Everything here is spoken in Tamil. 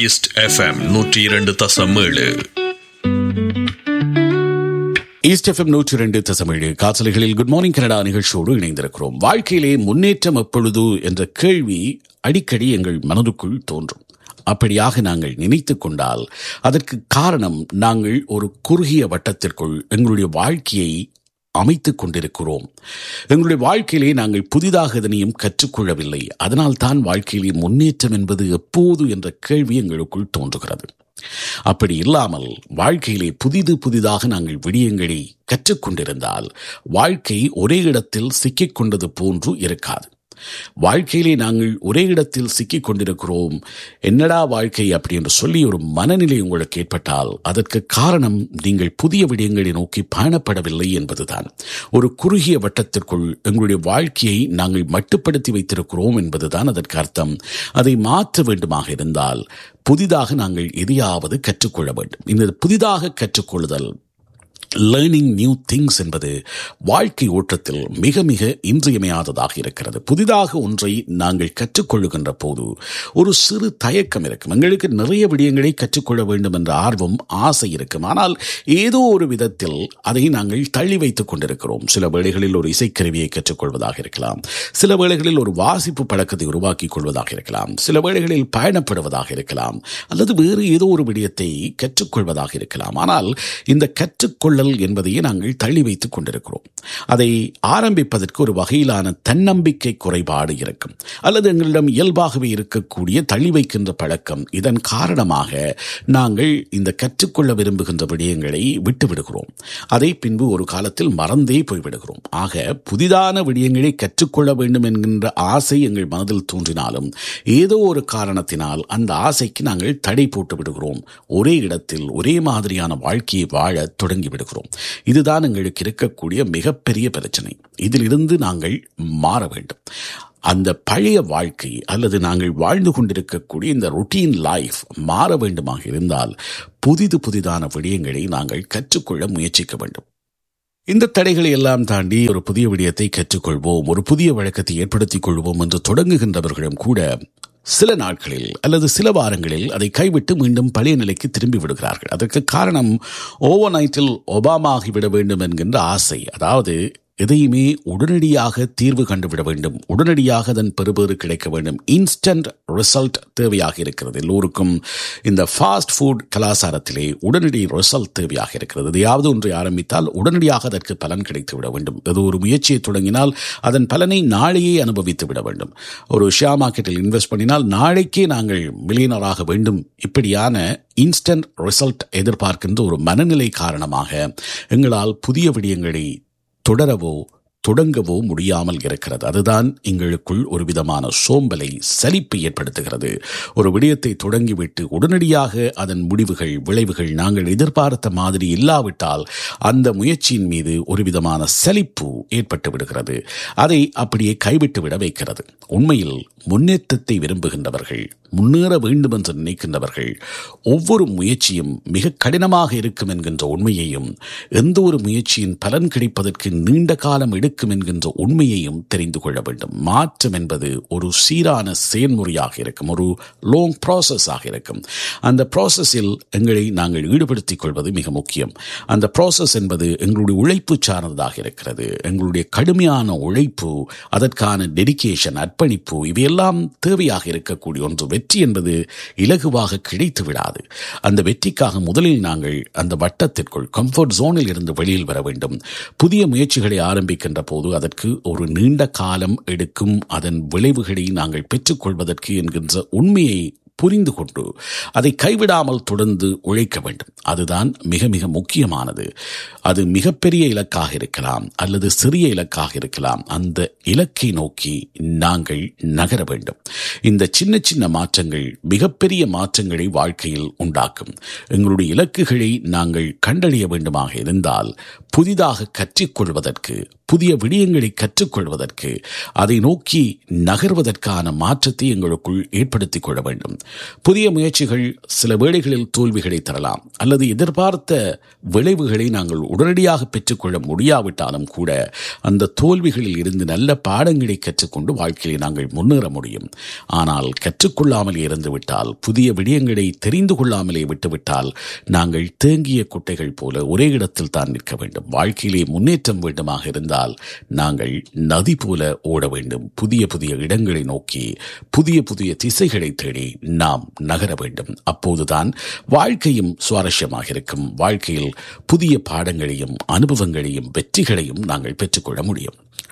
ஈஸ்ட் எஃப்எம் நூற்றி இரண்டு தசம் ஏழு ஈஸ்ட் எஃப்எம் நூற்றி இரண்டு தசமேழு காசலைகளில் குட் மார்னிங் கனடா நிகழ்ச்சியோடு இணைந்திருக்கிறோம் வாழ்க்கையிலே முன்னேற்றம் எப்பொழுது என்ற கேள்வி அடிக்கடி எங்கள் மனதுக்குள் தோன்றும் அப்படியாக நாங்கள் நினைத்துக் கொண்டால் அதற்கு காரணம் நாங்கள் ஒரு குறுகிய வட்டத்திற்குள் எங்களுடைய வாழ்க்கையை அமைத்துக் கொண்டிருக்கிறோம் எங்களுடைய வாழ்க்கையிலே நாங்கள் புதிதாக எதனையும் கற்றுக்கொள்ளவில்லை அதனால் தான் வாழ்க்கையிலே முன்னேற்றம் என்பது எப்போது என்ற கேள்வி எங்களுக்குள் தோன்றுகிறது அப்படி இல்லாமல் வாழ்க்கையிலே புதிது புதிதாக நாங்கள் விடியங்களை கற்றுக்கொண்டிருந்தால் வாழ்க்கை ஒரே இடத்தில் சிக்கிக் கொண்டது போன்று இருக்காது வாழ்க்கையிலே நாங்கள் ஒரே இடத்தில் சிக்கிக் கொண்டிருக்கிறோம் என்னடா வாழ்க்கை அப்படி என்று சொல்லி ஒரு மனநிலை உங்களுக்கு ஏற்பட்டால் அதற்கு காரணம் நீங்கள் புதிய விடயங்களை நோக்கி பயணப்படவில்லை என்பதுதான் ஒரு குறுகிய வட்டத்திற்குள் எங்களுடைய வாழ்க்கையை நாங்கள் மட்டுப்படுத்தி வைத்திருக்கிறோம் என்பதுதான் அதற்கு அர்த்தம் அதை மாற்ற வேண்டுமாக இருந்தால் புதிதாக நாங்கள் எதையாவது கற்றுக்கொள்ள வேண்டும் இந்த புதிதாக கற்றுக்கொள்ளுதல் லேர்னிங் நியூ திங்ஸ் என்பது வாழ்க்கை ஓட்டத்தில் மிக மிக இன்றியமையாததாக இருக்கிறது புதிதாக ஒன்றை நாங்கள் கற்றுக்கொள்ளுகின்ற போது ஒரு சிறு தயக்கம் இருக்கும் எங்களுக்கு நிறைய விடயங்களை கற்றுக்கொள்ள வேண்டும் என்ற ஆர்வம் ஆசை இருக்கும் ஆனால் ஏதோ ஒரு விதத்தில் அதை நாங்கள் தள்ளி வைத்துக் கொண்டிருக்கிறோம் சில வேளைகளில் ஒரு இசைக்கருவியை கற்றுக்கொள்வதாக இருக்கலாம் சில வேளைகளில் ஒரு வாசிப்பு பழக்கத்தை உருவாக்கிக் கொள்வதாக இருக்கலாம் சில வேளைகளில் பயணப்படுவதாக இருக்கலாம் அல்லது வேறு ஏதோ ஒரு விடயத்தை கற்றுக்கொள்வதாக இருக்கலாம் ஆனால் இந்த கற்றுக்கொள்ள கொள்ளல் என்பதையே நாங்கள் தள்ளி வைத்துக் கொண்டிருக்கிறோம் அதை ஆரம்பிப்பதற்கு ஒரு வகையிலான தன்னம்பிக்கை குறைபாடு இருக்கும் அல்லது எங்களிடம் இயல்பாகவே இருக்கக்கூடிய தள்ளி வைக்கின்ற பழக்கம் இதன் காரணமாக நாங்கள் இந்த கற்றுக்கொள்ள விரும்புகின்ற விடயங்களை விட்டு விடுகிறோம் அதை பின்பு ஒரு காலத்தில் மறந்தே போய்விடுகிறோம் ஆக புதிதான விடயங்களை கற்றுக்கொள்ள வேண்டும் என்கின்ற ஆசை எங்கள் மனதில் தோன்றினாலும் ஏதோ ஒரு காரணத்தினால் அந்த ஆசைக்கு நாங்கள் தடை போட்டு விடுகிறோம் ஒரே இடத்தில் ஒரே மாதிரியான வாழ்க்கையை வாழ தொடங்கி விடுகிறோம் இதுதான் எங்களுக்கு இருக்கக்கூடிய மிகப்பெரிய பிரச்சனை இதிலிருந்து நாங்கள் மாற வேண்டும் அந்த பழைய வாழ்க்கை அல்லது நாங்கள் வாழ்ந்து கொண்டிருக்கக்கூடிய இந்த ரொட்டீன் லைஃப் மாற வேண்டுமாக இருந்தால் புதிது புதிதான விடயங்களை நாங்கள் கற்றுக்கொள்ள முயற்சிக்க வேண்டும் இந்த தடைகளை எல்லாம் தாண்டி ஒரு புதிய விடயத்தை கற்றுக்கொள்வோம் ஒரு புதிய வழக்கத்தை ஏற்படுத்திக் கொள்வோம் என்று தொடங்குகின்றவர்களும் கூட சில நாட்களில் அல்லது சில வாரங்களில் அதை கைவிட்டு மீண்டும் பழைய நிலைக்கு திரும்பி விடுகிறார்கள் அதற்கு காரணம் ஓவர் நைட்டில் ஒபாமா ஆகிவிட வேண்டும் என்கின்ற ஆசை அதாவது எதையுமே உடனடியாக தீர்வு கண்டுவிட வேண்டும் உடனடியாக அதன் பெறுபேறு கிடைக்க வேண்டும் இன்ஸ்டன்ட் ரிசல்ட் தேவையாக இருக்கிறது எல்லோருக்கும் இந்த ஃபாஸ்ட் ஃபுட் கலாச்சாரத்திலே உடனடி ரிசல்ட் தேவையாக இருக்கிறது எதையாவது ஒன்றை ஆரம்பித்தால் உடனடியாக அதற்கு பலன் கிடைத்து விட வேண்டும் அது ஒரு முயற்சியை தொடங்கினால் அதன் பலனை நாளையே அனுபவித்து விட வேண்டும் ஒரு ஷேர் மார்க்கெட்டில் இன்வெஸ்ட் பண்ணினால் நாளைக்கே நாங்கள் மில்லியனராக வேண்டும் இப்படியான இன்ஸ்டன்ட் ரிசல்ட் எதிர்பார்க்கின்ற ஒரு மனநிலை காரணமாக எங்களால் புதிய விடயங்களை தொடரவோ தொடங்கவோ முடியாமல் இருக்கிறது அதுதான் எங்களுக்குள் ஒரு விதமான சோம்பலை சலிப்பை ஏற்படுத்துகிறது ஒரு விடயத்தை தொடங்கிவிட்டு உடனடியாக அதன் முடிவுகள் விளைவுகள் நாங்கள் எதிர்பார்த்த மாதிரி இல்லாவிட்டால் அந்த முயற்சியின் மீது ஒரு விதமான சலிப்பு ஏற்பட்டு விடுகிறது அதை அப்படியே கைவிட்டு விட வைக்கிறது உண்மையில் முன்னேற்றத்தை விரும்புகின்றவர்கள் முன்னேற வேண்டும் என்று நினைக்கின்றவர்கள் ஒவ்வொரு முயற்சியும் மிக கடினமாக இருக்கும் என்கின்ற உண்மையையும் எந்த ஒரு முயற்சியின் பலன் கிடைப்பதற்கு நீண்ட காலம் எடுக்கும் என்கின்ற உண்மையையும் தெரிந்து கொள்ள வேண்டும் மாற்றம் என்பது ஒரு சீரான செயல்முறையாக இருக்கும் ஒரு லாங் ப்ராசஸாக இருக்கும் அந்த ப்ராசஸில் எங்களை நாங்கள் ஈடுபடுத்திக் கொள்வது மிக முக்கியம் அந்த ப்ராசஸ் என்பது எங்களுடைய உழைப்பு சார்ந்ததாக இருக்கிறது எங்களுடைய கடுமையான உழைப்பு அதற்கான டெடிகேஷன் அர்ப்பணிப்பு இவையெல்லாம் தேவையாக இருக்கக்கூடிய ஒன்று வெற்றி என்பது இலகுவாக கிடைத்து விடாது அந்த வெற்றிக்காக முதலில் நாங்கள் அந்த வட்டத்திற்குள் கம்ஃபர்ட் ஜோனில் இருந்து வெளியில் வர வேண்டும் புதிய முயற்சிகளை ஆரம்பிக்கின்ற போது அதற்கு ஒரு நீண்ட காலம் எடுக்கும் அதன் விளைவுகளை நாங்கள் பெற்றுக்கொள்வதற்கு என்கின்ற உண்மையை புரிந்து கொண்டு அதை கைவிடாமல் தொடர்ந்து உழைக்க வேண்டும் அதுதான் மிக மிக முக்கியமானது அது மிகப்பெரிய இலக்காக இருக்கலாம் அல்லது சிறிய இலக்காக இருக்கலாம் அந்த இலக்கை நோக்கி நாங்கள் நகர வேண்டும் இந்த சின்ன சின்ன மாற்றங்கள் மிகப்பெரிய மாற்றங்களை வாழ்க்கையில் உண்டாக்கும் எங்களுடைய இலக்குகளை நாங்கள் கண்டறிய வேண்டுமாக இருந்தால் புதிதாக கற்றுக்கொள்வதற்கு புதிய விடயங்களை கற்றுக்கொள்வதற்கு அதை நோக்கி நகர்வதற்கான மாற்றத்தை எங்களுக்குள் ஏற்படுத்திக் கொள்ள வேண்டும் புதிய முயற்சிகள் சில வேளைகளில் தோல்விகளை தரலாம் அல்லது எதிர்பார்த்த விளைவுகளை நாங்கள் உடனடியாக பெற்றுக்கொள்ள முடியாவிட்டாலும் கூட அந்த தோல்விகளில் இருந்து நல்ல பாடங்களை கற்றுக்கொண்டு வாழ்க்கையில் நாங்கள் முன்னேற முடியும் ஆனால் கற்றுக்கொள்ளாமல் இருந்துவிட்டால் புதிய விடயங்களை தெரிந்து கொள்ளாமலே விட்டுவிட்டால் நாங்கள் தேங்கிய குட்டைகள் போல ஒரே இடத்தில் தான் நிற்க வேண்டும் வாழ்க்கையிலே முன்னேற்றம் வேண்டுமாக இருந்தால் நாங்கள் நதி போல ஓட வேண்டும் புதிய புதிய இடங்களை நோக்கி புதிய புதிய திசைகளை தேடி நாம் நகர வேண்டும் அப்போதுதான் வாழ்க்கையும் சுவாரஸ்யமாக இருக்கும் வாழ்க்கையில் புதிய பாடங்களையும் அனுபவங்களையும் வெற்றிகளையும் நாங்கள் பெற்றுக்கொள்ள முடியும்